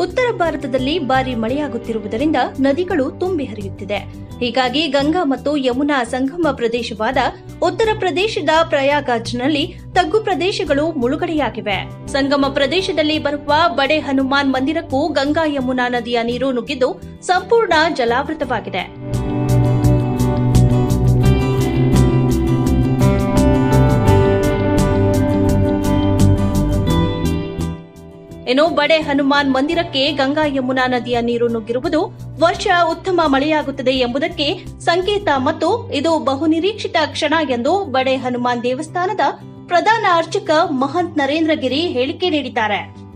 ಉತ್ತರ ಭಾರತದಲ್ಲಿ ಭಾರಿ ಮಳೆಯಾಗುತ್ತಿರುವುದರಿಂದ ನದಿಗಳು ತುಂಬಿ ಹರಿಯುತ್ತಿದೆ ಹೀಗಾಗಿ ಗಂಗಾ ಮತ್ತು ಯಮುನಾ ಸಂಗಮ ಪ್ರದೇಶವಾದ ಉತ್ತರ ಪ್ರದೇಶದ ಪ್ರಯಾಗ್ರಾಜ್ನಲ್ಲಿ ತಗ್ಗು ಪ್ರದೇಶಗಳು ಮುಳುಗಡೆಯಾಗಿವೆ ಸಂಗಮ ಪ್ರದೇಶದಲ್ಲಿ ಬರುವ ಬಡೆ ಹನುಮಾನ್ ಮಂದಿರಕ್ಕೂ ಗಂಗಾ ಯಮುನಾ ನದಿಯ ನೀರು ನುಗ್ಗಿದ್ದು ಸಂಪೂರ್ಣ ಜಲಾವೃತವಾಗಿದೆ ಇನ್ನು ಬಡೆ ಹನುಮಾನ್ ಮಂದಿರಕ್ಕೆ ಗಂಗಾ ಯಮುನಾ ನದಿಯ ನೀರು ನುಗ್ಗಿರುವುದು ವರ್ಷ ಉತ್ತಮ ಮಳೆಯಾಗುತ್ತದೆ ಎಂಬುದಕ್ಕೆ ಸಂಕೇತ ಮತ್ತು ಇದು ಬಹುನಿರೀಕ್ಷಿತ ಕ್ಷಣ ಎಂದು ಬಡೆ ಹನುಮಾನ್ ದೇವಸ್ಥಾನದ ಪ್ರಧಾನ ಅರ್ಚಕ ಮಹಂತ್ ನರೇಂದ್ರ ಗಿರಿ ಹೇಳಿಕೆ ನೀಡಿದ್ದಾರೆ